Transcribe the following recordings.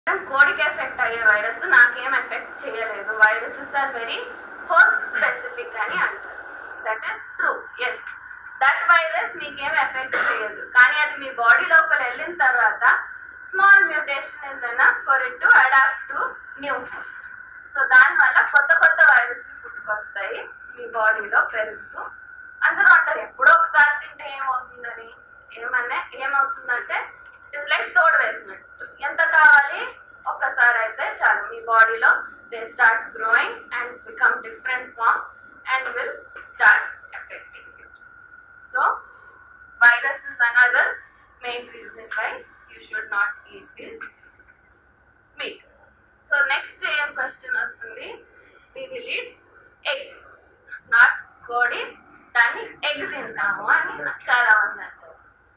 కోడికి ఎఫెక్ట్ అయ్యే వైరస్ నాకేం ఎఫెక్ట్ చేయలేదు viruses are very host specific అని అంటారు that is true yes that virus మీకేం ఎఫెక్ట్ చేయదు కానీ అది మీ బాడీ లోపల వెళ్ళిన తర్వాత small mutation is enough for it to adapt to new host so దానివల్ల కొత్త కొత్త వైరస్ పుట్టుకొస్తాయి మీ బాడీలో పెరుగుతూ అందరూ అంటారు ఎప్పుడో ఒకసారి తింటే ఏమవుతుందని ఏమన్నా ఏమవుతుందంటే ఇట్ ఇస్ లైక్ తోడు వేసినట్టు ఎంత కావాలి ఒక్కసారి అయితే చాలు మీ బాడీలో they start growing and become different form and will start affecting so virus is another main reason why you should not eat this meat. So next ఏం క్వశ్చన్ వస్తుంది we will eat egg not కోడి దాన్ని egg తింటాము అని చాలా మంది అంటారు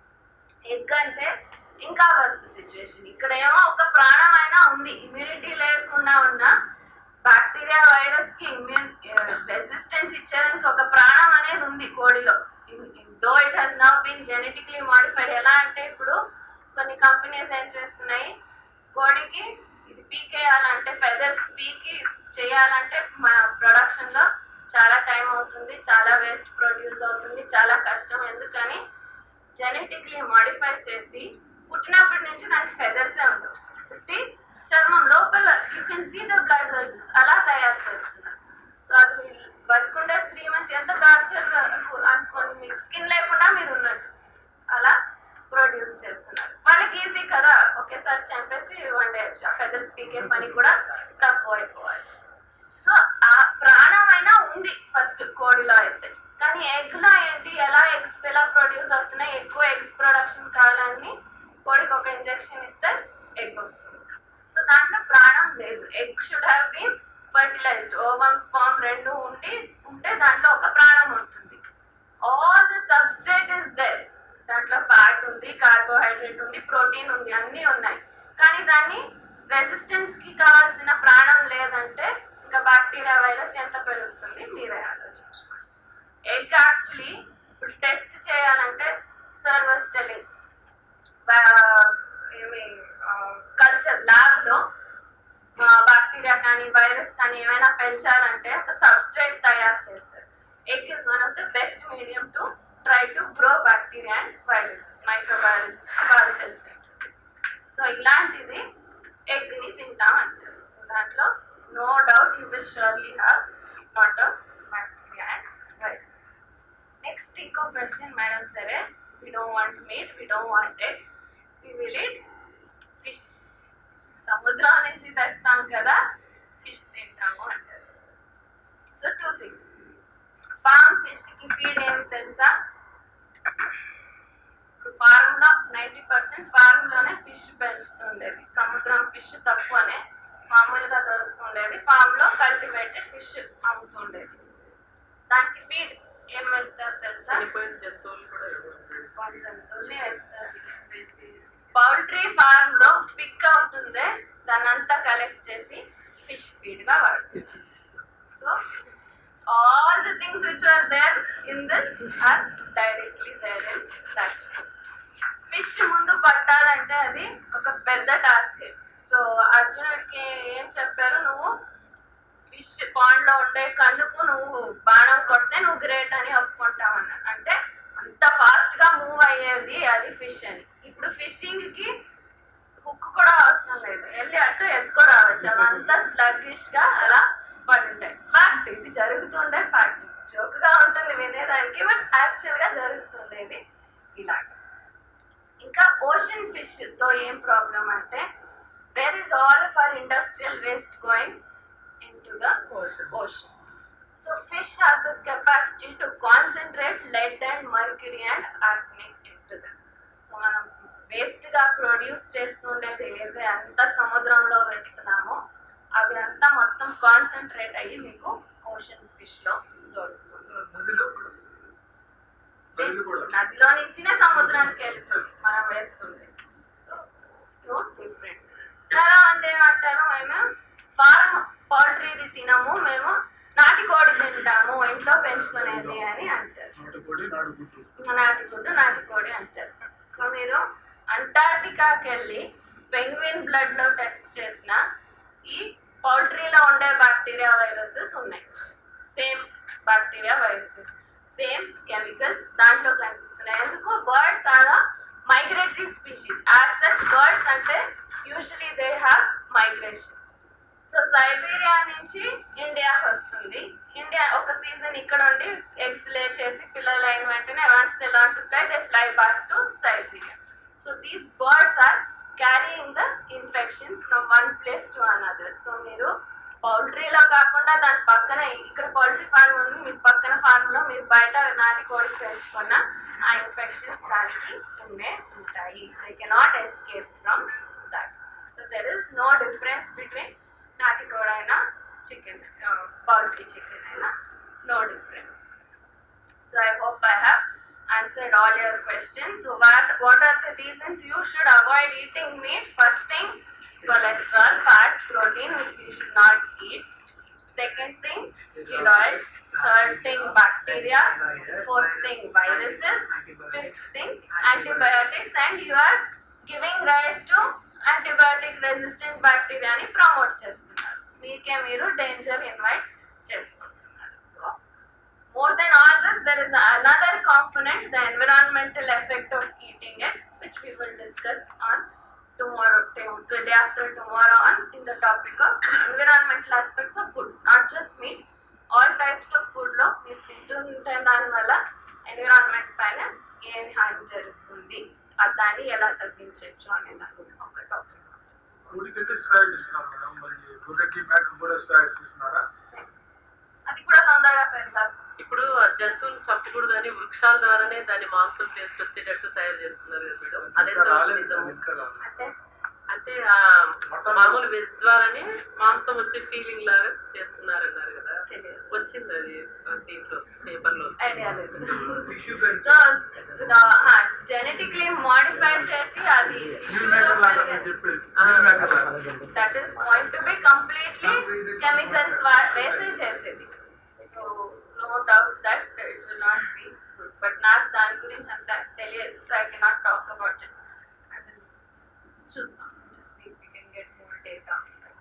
egg అంటే ఇంకా వర్స్ సిచ్యువేషన్ ఇక్కడ ఏమో ఒక ప్రాణమైనా ఉంది ఇమ్యూనిటీ లేకుండా ఉన్న బ్యాక్టీరియా వైరస్ కి ఇమ్యూన్ రెసిస్టెన్స్ ఇచ్చేదానికి ఒక ప్రాణం అనేది ఉంది కోడిలో though it has now been genetically modified ఎలా అంటే ఇప్పుడు కొన్ని కంపెనీస్ ఏం చేస్తున్నాయి కోడికి ఇది పీకేయాలంటే ఫెదర్స్ పీకి చేయాలంటే మా ప్రొడక్షన్ లో చాలా టైం అవుతుంది చాలా వేస్ట్ ప్రొడ్యూస్ అవుతుంది చాలా కష్టం ఎందుకని జెనెటిక్లీ మాడిఫై చేసి పుట్టినప్పటి నుంచి దానికి ఫెదర్సే ఉండవు పుట్టి చర్మం లోపల you can see the blood vessels అలా తయారు చేస్తున్నారు సో అది బతుకుండే త్రీ మంత్స్ ఎంత టార్చర్ అనుకోండి మీకు స్కిన్ లేకుండా మీరు ఉన్నట్టు అలా ప్రొడ్యూస్ చేస్తున్నారు వాళ్ళకి ఈజీ కదా ఒకేసారి చంపేసి వన్ డే ఫెదర్స్ పీకే పని కూడా తక్కువ అయిపోవాలి సో ఆ ప్రాణమైనా ఉంది ఫస్ట్ కోడిలో అయితే కానీ ఎగ్ లో ఏంటి ఎలా ఎగ్స్ ఎలా ప్రొడ్యూస్ అవుతున్నాయి ఎక్కువ ఎగ్స్ ప్రొడక్షన్ కావాలని కోడికి ఒక ఇంజెక్షన్ ఇస్తే ఎగ్ వస్తుంది సో దాంట్లో ప్రాణం లేదు egg should have been fertilized ovum sperm రెండు ఉండి ఉంటే దాంట్లో ఒక ప్రాణం ఉంటుంది all the substrate is there దాంట్లో ఫ్యాట్ ఉంది కార్బోహైడ్రేట్ ఉంది ప్రోటీన్ ఉంది అన్నీ ఉన్నాయి కానీ దాన్ని రెసిస్టెన్స్ కి కావాల్సిన ప్రాణం లేదంటే ఇంకా బ్యాక్టీరియా వైరస్ ఎంత పెరుగుతుంది మీరే ఆలోచించుకోండి ఎగ్ యాక్చువల్లీ ఇప్పుడు టెస్ట్ చేయాలంటే సర్వస్ టెలింగ్ ఏమి కల్చర్ ల్యాబ్లో బ్యాక్టీరియా కానీ వైరస్ కానీ ఏమైనా పెంచాలంటే ఒక సబ్స్ట్రేట్ తయారు చేస్తారు egg is one of the best medium to try to grow bacteria and viruses microbiologist వాళ్ళు తెలిసి సో ఇలాంటిది ఎగ్ని తింటాం అంటారు సో దాంట్లో no doubt you will surely have not of bacteria and virus next ఇంకో క్వశ్చన్ మేడం సరే we don't want meat we don't want eggs we will it fish సముద్రం నుంచి తెస్తాం కదా ఫిష్ తింటాము అంటారు so two things farm fish కి feed ఏమి తెలుసా ఇప్పుడు ఫార్మ్ లో నైంటీ పర్సెంట్ ఫార్మ్ లోనే ఫిష్ పెంచుతుండేది సముద్రం ఫిష్ తక్కువనే మామూలుగా దొరుకుతుండేది ఫార్మ్ లో కల్టివేటెడ్ ఫిష్ అమ్ముతుండేది దానికి ఫీడ్ ఏం వేస్తారు తెలుసా చనిపోయిన జంతువులు కూడా వేస్తారు. కొంచెం తుని వేస్తారు పౌల్ట్రీ ఫార్మ్ లో పిక్ అవుతుందే దాన్నంతా కలెక్ట్ చేసి ఫిష్ ఫీడ్ గా వాడుతున్నారు so all the things which are there in this are directly there in that fish ముందు పట్టాలంటే అది ఒక పెద్ద టాస్క్ సో అర్జునుడికి ఏం చెప్పారు నువ్వు ఫిష్ పాండ్ లో ఉండే కన్నుకు నువ్వు బాణం కొడితే నువ్వు గ్రేట్ అని ఒప్పుకుంటావన్న అంటే అంత ఫాస్ట్ గా మూవ్ అయ్యేది అది ఫిష్ అని ఇప్పుడు ఫిషింగ్ కి హుక్ కూడా అవసరం లేదు వెళ్ళి అటు ఎత్తుకో రావచ్చు అవంతా స్లగ్గిష్ గా అలా పడుంటాయి ఫ్యాక్ట్ ఇది జరుగుతుండే ఫ్యాక్ట్ జోక్ గా ఉంటుంది వినేదానికి బట్ యాక్చువల్ గా జరుగుతుండేది ఇలాగ ఇంకా ఓషన్ ఫిష్ తో ఏం ప్రాబ్లం అంటే where is all of our industrial waste going into the Ocean. ocean. So fish have the capacity to concentrate lead and mercury and arsenic into them. So మనం waste గా produce చేస్తుండేది ఏది అంత సముద్రంలో వేస్తున్నామో అవి అంతా మొత్తం కాన్సన్ట్రేట్ అయ్యి మీకు ఓషన్ ఫిష్ లో దొరుకుతుంది నదిలో కూడా నదిలో కూడా నదిలో నుంచినే సముద్రానికి వెళ్తుంది మనం వేస్తుంది సో నో డిఫరెంట్ చాలా మంది ఏమంటారు మేము ఫార్మ్ పౌల్ట్రీది తినము మేము నాటికోడి తింటాము ఇంట్లో పెంచుకునేది అని అంటారు నాటుకోడి నాటుగుడ్డు నాటిగుడ్డు నాటికోడి అంటారు సో మీరు అంటార్టికాకి వెళ్ళి పెంగ్విన్ బ్లడ్ లో టెస్ట్ చేసిన ఈ పౌల్ట్రీలో ఉండే బ్యాక్టీరియా వైరసెస్ ఉన్నాయి same bacteria viruses same chemicals దాంట్లో కనిపిస్తున్నాయి ఎందుకు birds are migratory species as such birds అంటే usually they have migration so Siberia నుంచి ఇండియాకి వస్తుంది ఇండియా ఒక సీజన్ ఇక్కడ ఉండి ఎగ్స్ లే చేసి పిల్లలు అయిన వెంటనే once they learn to fly they fly back to Siberia so these birds are carrying the infections from one place to another so మీరు పౌల్ట్రీలో కాకుండా దాని పక్కన ఇక్కడ పౌల్ట్రీ ఫార్మ్ ఉంది మీ పక్కన ఫార్మ్ లో మీరు బయట నాటి కోడి పెంచుకున్న ఆ ఇన్ఫెక్షన్స్ దానికి ఉండే ఉంటాయి they cannot escape from that so there is no difference between నాటి కోడైనా చికెన్ పౌల్ట్రీ చికెన్ అయినా no difference So I hope I have answered all your questions. So what what are the reasons you should avoid eating meat? First thing, cholesterol, fat, protein which you should not eat. Second thing, steroids. Third thing, bacteria. Fourth thing, viruses. Fifth thing, antibiotics. And you are giving rise to antibiotic resistant bacteria అని promote చేస్తున్నారు మీకే మీరు danger invite చేసుకుంటున్నారు so more than all this, there is another component, the environmental effect of eating it, which we will discuss on tomorrow, the day after tomorrow on in the topic of environmental aspects of food, not just meat. All types of food లో మీరు తింటుంటే దానివల్ల environment పైన ఏమి హాని జరుగుతుంది ఆ దాన్ని ఎలా తగ్గించవచ్చు అనే దాని గురించి ఒక టాపిక్ కోడికంటే స్టైల్స్ ఇస్తున్నాం మేడం మరి గొర్రెకి మేకకు కూడా స్టైల్స్ ఇస్తున్నారా అది కూడా తొందరగా పెరగాలి ఇప్పుడు ఆ జంతువులు చంపకూడదని వృక్షాల ద్వారానే దాని మాంసం టేస్ట్ వచ్చేటట్టు తయారు చేస్తున్నారు కదా మేడం అదే ఇంకా రాలేదు నిజం ఇంకా రాలేదు అంటే అంటే ఆ మామూలు వెజ్ ద్వారానే మాంసం వచ్చే ఫీలింగ్ లాగా చేస్తున్నారన్నారు కదా తెలియదు వచ్చింది అది ఆ దీంట్లో పేపర్ లో ఐడియా లేదు టిష్యూ సో జెనెటిక్లీ మాడిఫైడ్ చేసి అది మిల్ మేకర్ లాగా నేను చెప్పేది మిల్ మేకర్ లాగా that is going to be completely chemicals వేసి చేసేది so no doubt that it will not be good but నాకు దాని గురించి అంత తెలియదు so I cannot talk about it చూస్తాం see we can get more data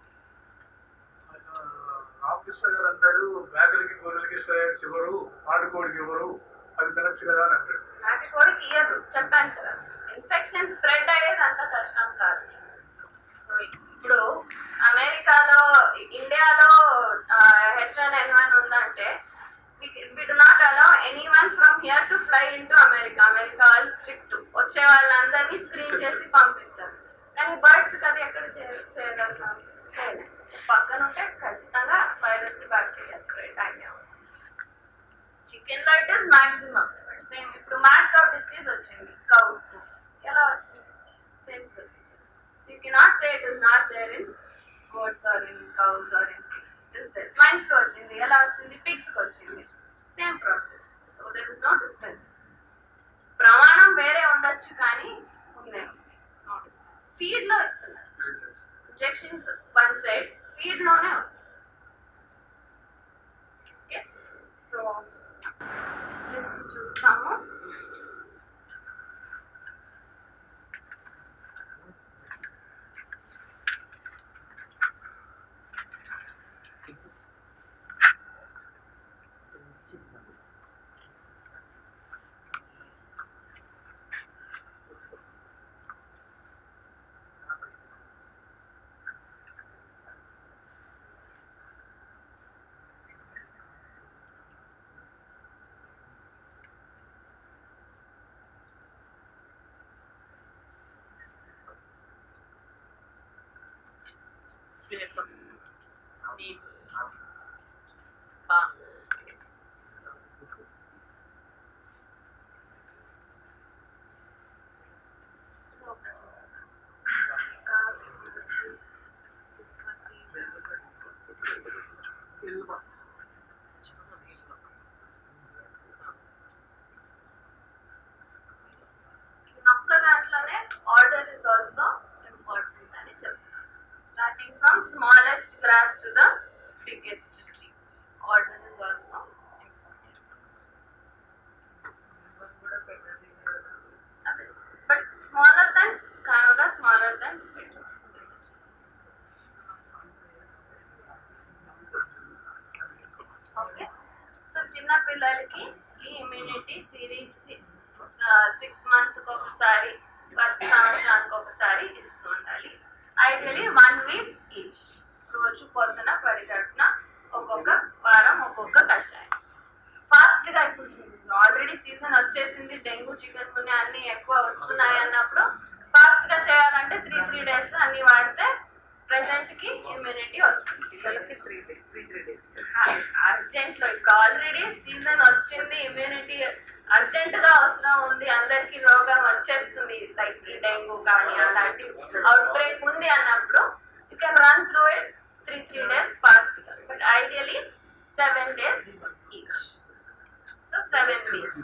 Ramakrishna garu అంటాడు మేకలకి గొర్రెలకి స్టైల్స్ ఎవరు ఆడుకోడికి ఎవరు అవి తినచ్చు కదా అని అంటాడు నాటి కోడికి ఇయ్యరు చెప్పాను కదా ఇన్ఫెక్షన్ స్ప్రెడ్ అయ్యేది అంత కష్టం కాదు సో ఇప్పుడు అమెరికాలో ఇండియాలో హెచ్ వన్ ఎన్ వన్ ఉందంటే we do not allow anyone from here to fly into America America వాళ్ళు స్ట్రిక్ట్ వచ్చే వాళ్ళందరినీ స్క్రీన్ చేసి పంపిస్తారు కానీ బర్డ్స్ అది ఎక్కడ చే- చేయగలుగుతాం చేయలేం పక్కన ఉంటే ఖచ్చితంగా వైరస్ బ్యాక్టీరియా స్ప్రెడ్ అయ్యే చికెన్ లో it is maximum but same ఇప్పుడు మ్యాట్ కౌ డిసీజ్ వచ్చింది కౌ ఎలా వచ్చింది same procedure so you cannot say it is not there in goats or in cows or in pigs it is there swine flu వచ్చింది ఎలా వచ్చింది pigs కి వచ్చింది same process so there is no difference ప్రమాణం వేరే ఉండొచ్చు కానీ ఉన్నాయి ఫీడ్ లో ఇస్తున్నారు ఇంజెక్షన్స్ వన్ సైడ్ ఫీడ్ లోనే ఉంది ఓకే సో లిస్ట్ చూస్తాము పేపర్ నీమ్ పామ్ ఒక్క దాంట్లోనే ఆర్డర్ ఇస్ ఆల్సో ఇంపార్టెంట్ అని చెప్తాను starting from smallest grass to the biggest tree order is also important but smaller than కానోగా స్మాలర్ దెన్ బిగ్ చిన్న పిల్లలకి ఈ ఇమ్యూనిటీ సిరీస్ సిక్స్ మంత్స్ ఒకసారి వర్ష సంవత్సరానికి ఒకసారి ఇస్తూ ఉండాలి ఐడియలీ వన్ వీక్ ఈచ్ రోజు పొద్దున పరిగడుపున ఒక్కొక్క వారం ఒక్కొక్క కషాయం ఫాస్ట్ గా ఇప్పుడు ఆల్రెడీ సీజన్ వచ్చేసింది డెంగ్యూ చికెన్ గున్యా అన్ని ఎక్కువ వస్తున్నాయి అన్నప్పుడు ఫాస్ట్ గా చేయాలంటే త్రీ త్రీ డేస్ అన్ని వాడితే ప్రెసెంట్ కి ఇమ్యూనిటీ వస్తుంది పిల్లలకి three three three days urgent లో ఇప్పుడు ఆల్రెడీ సీజన్ వచ్చింది ఇమ్యూనిటీ అర్జెంట్ గా అవసరం ఉంది అందరికి రోగం వచ్చేస్తుంది లైక్ ఈ డెంగ్యూ కానీ అలాంటి అవుట్ బ్రేక్ ఉంది అన్నప్పుడు you can run through it three three days fast గా but ideally seven days each so seven weeks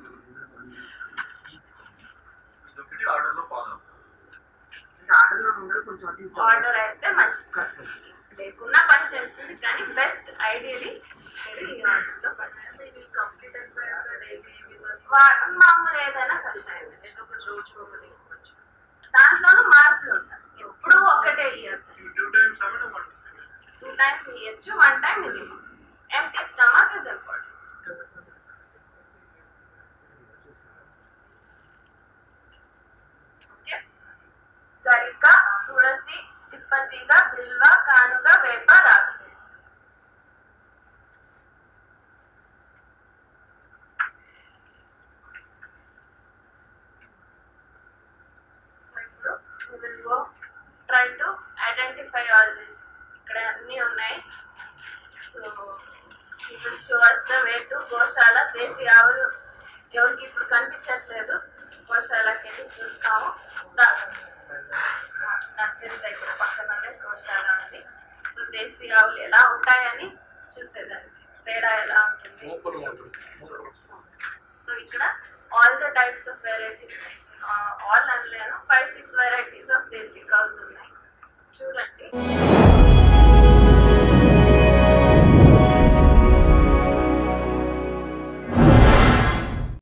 ఇదొకటి ఆర్డర్లో ఫాలో ఆర్డర్లో ముందర కొంచెం అటు ఇటు ఆర్డర్ అయితే మంచిది లేకున్నా పని చేస్తుంది కానీ బెస్ట్ ఐడియలీ మీరు ఈ ఆర్డర్లో పని చేయండి. ఇది కంప్లీట్ అయిపోయాక డైలీ వా- మామూలు ఏదైనా కషాయం ఏదో ఒక రోజు ఒకటి ఇవ్వచ్చు. దాంట్లోనూ మార్పులు ఉంటాయి ఎప్పుడూ ఒకటే ఇయ్యద్దు టూ టైమ్స్ అవ్వడం మనం టూ టైమ్స్ ఇయ్యచ్చు వన్ టైం ఇది empty stomach is important okay గరిక తులసి తిప్పతీగ బిల్వ కానుగ వేప రాగి సో ఇప్పుడు we will go try to identify all this ఇక్కడ అన్నీ ఉన్నాయి so it will show us the way to గోశాల దేశీ ఆవులు ఎవరికి ఇప్పుడు కనిపించట్లేదు గోశాలకి వెళ్ళి చూస్తాము దా- నర్సరీ దగ్గర పక్కననే గోశాల ఉంది సో దేశీ ఆవులు ఎలా ఉంటాయని చూసేదానికి తేడా ఎలా ఉంటుంది మూపలు ఉంటుంది సో ఇక్కడ all the types of varieties all అనలేను five six varieties of desi cows ఉన్నాయి చూడండి